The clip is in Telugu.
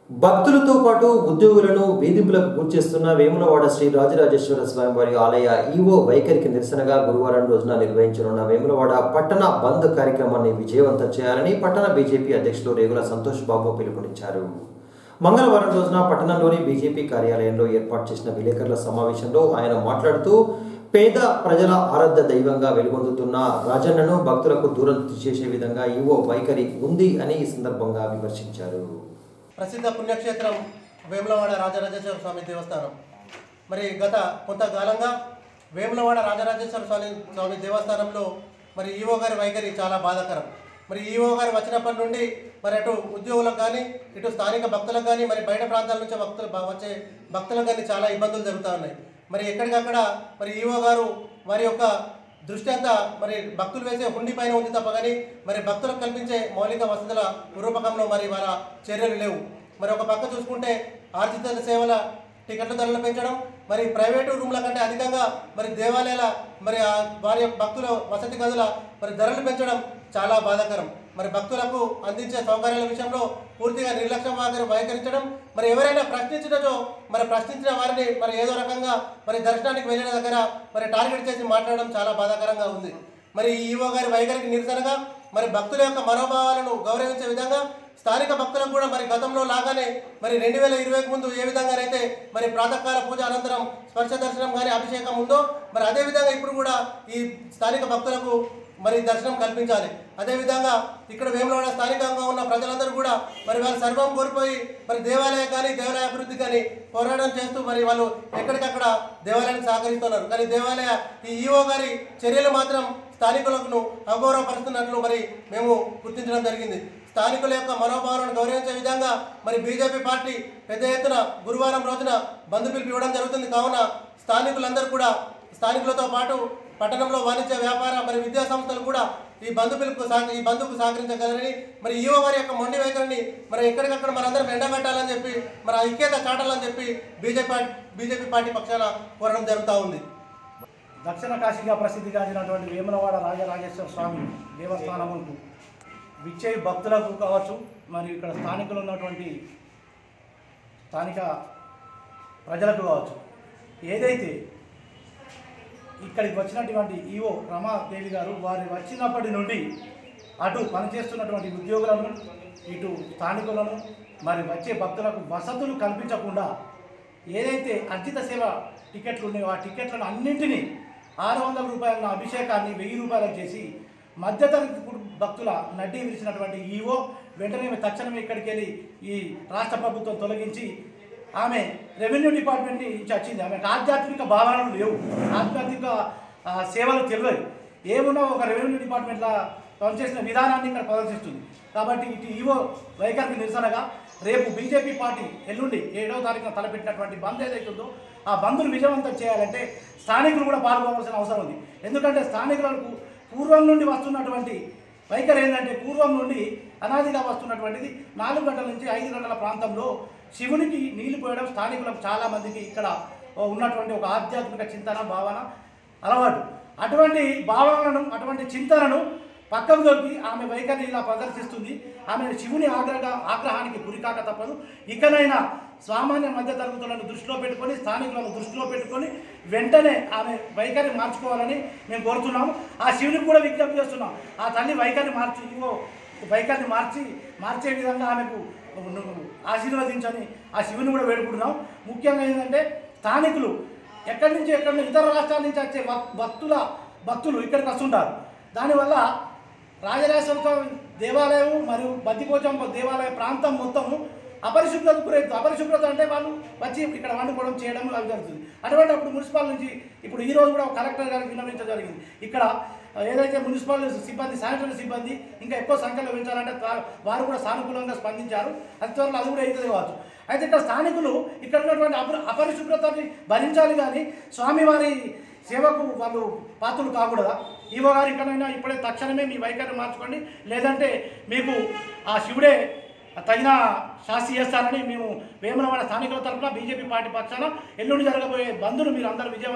భక్తులతో పాటు ఉద్యోగులను వేధింపులకు గురిచేస్తున్న వేములవాడ శ్రీ రాజరాజేశ్వర స్వామివారి ఆలయ ఈవో వైఖరికి నిరసనగా గురువారం రోజున నిర్వహించనున్న వేములవాడ పట్టణ బంద్ కార్యక్రమాన్ని విజయవంతం చేయాలని పట్టణ బీజేపీ అధ్యక్షులు రేగుల సంతోష్ బాబు పిలుపునిచ్చారు మంగళవారం రోజున పట్టణంలోని బీజేపీ కార్యాలయంలో ఏర్పాటు చేసిన విలేకరుల సమావేశంలో ఆయన మాట్లాడుతూ పేద ప్రజల ఆరాధ్య దైవంగా వెలుగొందుతున్న రాజన్నను భక్తులకు దూరం చేసే విధంగా ఈవో వైఖరి ఉంది అని ఈ సందర్భంగా విమర్శించారు ప్రసిద్ధ పుణ్యక్షేత్రం వేములవాడ రాజరాజేశ్వర స్వామి దేవస్థానం మరి గత కొంతకాలంగా వేములవాడ రాజరాజేశ్వర స్వామి స్వామి దేవస్థానంలో మరి ఈవో గారి వైఖరి చాలా బాధాకరం మరి ఈవో గారు వచ్చినప్పటి నుండి మరి అటు ఉద్యోగులకు కానీ ఇటు స్థానిక భక్తులకు కానీ మరి బయట ప్రాంతాల నుంచి భక్తులు బ- వచ్చే భక్తులకు కానీ చాలా ఇబ్బందులు జరుగుతూ ఉన్నాయి మరి ఎక్కడికక్కడ మరి ఈవో గారు వారి యొక్క దృష్టి అంతా మరి భక్తులు వేసే హుండీ పైన ఉంది తప్ప కానీ మరి భక్తులకు కల్పించే మౌలిక వసతుల రూపకంలో మరి వాళ్ళ చర్యలు లేవు మరి ఒక పక్క చూసుకుంటే ఆర్జిత సేవల టికెట్ల ధరలు పెంచడం మరి ప్రైవేటు రూమ్ల కంటే అధికంగా మరి దేవాలయాల మరి ఆ వారి యొక్క భక్తుల వసతి గదుల మరి ధరలు పెంచడం చాలా బాధాకరం మరి భక్తులకు అందించే సౌకర్యాల విషయంలో పూర్తిగా నిర్లక్ష్యం వైఖరి వైఖరించడం మరి ఎవరైనా ప్రశ్నించినచో మరి ప్రశ్నించిన వారిని మరి ఏదో రకంగా మరి దర్శనానికి వెళ్ళిన దగ్గర మరి టార్గెట్ చేసి మాట్లాడడం చాలా బాధాకరంగా ఉంది మరి ఈ ఈవో గారి వైఖరికి నిరసనగా మరి భక్తుల యొక్క మనోభావాలను గౌరవించే విధంగా స్థానిక భక్తులకు కూడా మరి గతంలో లాగానే మరి రెండు వేల ఇరవైకి ముందు ఏ విధంగానైతే మరి ప్రాతకాల పూజ అనంతరం స్పర్శ దర్శనం కానీ అభిషేకం ఉందో మరి అదే విధంగా ఇప్పుడు కూడా ఈ స్థానిక భక్తులకు మరి దర్శనం కల్పించాలి అదేవిధంగా ఇక్కడ వేములవాడ స్థానికంగా ఉన్న ప్రజలందరూ కూడా మరి వాళ్ళ సర్వం కోల్పోయి మరి దేవాలయం కానీ దేవాలయ అభివృద్ధి కానీ పోరాటం చేస్తూ మరి వాళ్ళు ఎక్కడికక్కడ దేవాలయానికి సహకరిస్తున్నారు కానీ దేవాలయ ఈ ఈఓ గారి చర్యలు మాత్రం స్థానికులకు అగౌరవపరుస్తున్నట్లు మరి మేము గుర్తించడం జరిగింది స్థానికుల యొక్క మనోభావాలను గౌరవించే విధంగా మరి బీజేపీ పార్టీ పెద్ద ఎత్తున గురువారం రోజున బంధు పిలుపు ఇవ్వడం జరుగుతుంది కావున స్థానికులందరూ కూడా స్థానికులతో పాటు పట్టణంలో వాణిజ్య వ్యాపార మరి విద్యా సంస్థలు కూడా ఈ బంధు పిలుపుకు సహ ఈ బంధుకు సహకరించగలరని మరి ఈవో వారి యొక్క మొండి వైఖరిని మరి ఎక్కడికక్కడ మనందరం ఎండబెట్టాలని చెప్పి మరి ఆ ఐక్యత చాటాలని చెప్పి బీజేపీ బీజేపీ పార్టీ పక్షాన కోరడం జరుగుతూ ఉంది దక్షిణ కాశీగా ప్రసిద్ధిగాంచినటువంటి వేములవాడ రాజరాజేశ్వర స్వామి దేవస్థానముకు విచ్చేయి భక్తులకు కావచ్చు మరియు ఇక్కడ స్థానికులు ఉన్నటువంటి స్థానిక ప్రజలకు కావచ్చు ఏదైతే ఇక్కడికి వచ్చినటువంటి ఈవో రమాదేవి గారు వారు వచ్చినప్పటి నుండి అటు పనిచేస్తున్నటువంటి ఉద్యోగులను ఇటు స్థానికులను మరి వచ్చే భక్తులకు వసతులు కల్పించకుండా ఏదైతే అర్జిత సేవ టికెట్లు ఉన్నాయో ఆ టికెట్లను అన్నింటినీ ఆరు వందల రూపాయల అభిషేకాన్ని వెయ్యి రూపాయలకు చేసి మధ్యతరగతి కుటుంబ భక్తుల నడ్డి విరిచినటువంటి ఈవో వెంటనే తక్షణమే ఇక్కడికి వెళ్ళి ఈ రాష్ట్ర ప్రభుత్వం తొలగించి ఆమె రెవెన్యూ డిపార్ట్మెంట్ నుంచి వచ్చింది ఆమెకు ఆధ్యాత్మిక భావనలు లేవు ఆధ్యాత్మిక ఆ, సేవలు తెలియదు ఏమున్నా ఒక రెవెన్యూ డిపార్ట్మెంట్లో పనిచేసిన విధానాన్ని ఇక్కడ ప్రదర్శిస్తుంది కాబట్టి ఇటు ఈవో వైఖరికి నిరసనగా రేపు బీజేపీ పార్టీ ఎల్లుండి ఏడవ తారీఖున తలపెట్టినటువంటి బంద్ ఏదైతుందో ఆ బంద్ను విజయవంతం చేయాలంటే స్థానికులు కూడా పాల్గొనవలసిన అవసరం ఉంది ఎందుకంటే స్థానికులకు పూర్వం నుండి వస్తున్నటువంటి వైఖరి ఏంటంటే పూర్వం నుండి అనాదిగా వస్తున్నటువంటిది నాలుగు గంటల నుంచి ఐదు గంటల ప్రాంతంలో శివునికి నీళ్లు పోయడం స్థానికులకు చాలామందికి ఇక్కడ ఉన్నటువంటి ఒక ఆధ్యాత్మిక చింతన భావన అలవాటు అటువంటి భావనలను అటువంటి చింతనను పక్కకు దొరికి ఆమె వైఖరిని ఇలా ప్రదర్శిస్తుంది ఆమె శివుని ఆగ్రహ ఆగ్రహానికి గురికాక తప్పదు ఇకనైనా సామాన్య మధ్య తరగతులను దృష్టిలో పెట్టుకొని స్థానికులను దృష్టిలో పెట్టుకొని వెంటనే ఆమె వైఖరి మార్చుకోవాలని మేము కోరుతున్నాము ఆ శివునికి కూడా విజ్ఞప్తి చేస్తున్నాం ఆ తల్లి వైఖరిని మార్చి ఇగో వైఖరిని మార్చి మార్చే విధంగా ఆమెకు నువ్వు ఆశీర్వదించని ఆ శివుని కూడా వేడుకుంటున్నాం ముఖ్యంగా ఏంటంటే స్థానికులు ఎక్కడి నుంచి ఎక్కడి నుంచి ఇతర రాష్ట్రాల నుంచి వచ్చే భక్- భక్తుల భక్తులు ఇక్కడికి వస్తుంటారు దానివల్ల రాజరాజేశ్వర స్వామి దేవాలయం మరియు బద్దిపోచమ్మ దేవాలయ ప్రాంతం మొత్తము అపరిశుభ్రత గురవుతుంది అపరిశుభ్రత అంటే వాళ్ళు వచ్చి ఇక్కడ వండుకోవడం చేయడం అవి జరుగుతుంది అటువంటి అప్పుడు మున్సిపల్ నుంచి ఇప్పుడు ఈ రోజు కూడా ఒక కలెక్టర్ గారికి విన్నవించడం జరిగింది ఇక్కడ ఏదైతే మున్సిపల్ సిబ్బంది శానిటరీ సిబ్బంది ఇంకా ఎక్కువ సంఖ్యలో పెంచాలంటే తా- వారు కూడా సానుకూలంగా స్పందించారు అతి త్వరలో అది కూడా అవుతుంది కావచ్చు అయితే ఇక్కడ స్థానికులు ఇక్కడ ఉన్నటువంటి అపరి అపరిశుభ్రతని భరించాలి కానీ స్వామివారి సేవకు వాళ్ళు పాత్రలు కాకూడదా ఈవో గారు ఇక్కడైనా ఇప్పుడే తక్షణమే మీ వైఖరిని మార్చుకోండి లేదంటే మీకు ఆ శివుడే తగిన శాస్తి చేస్తారని మేము వేములవాడ స్థానికుల తరఫున బీజేపీ పార్టీ పక్షాన ఎల్లుండి జరగబోయే బంధును మీరు అందరూ విజయవంతం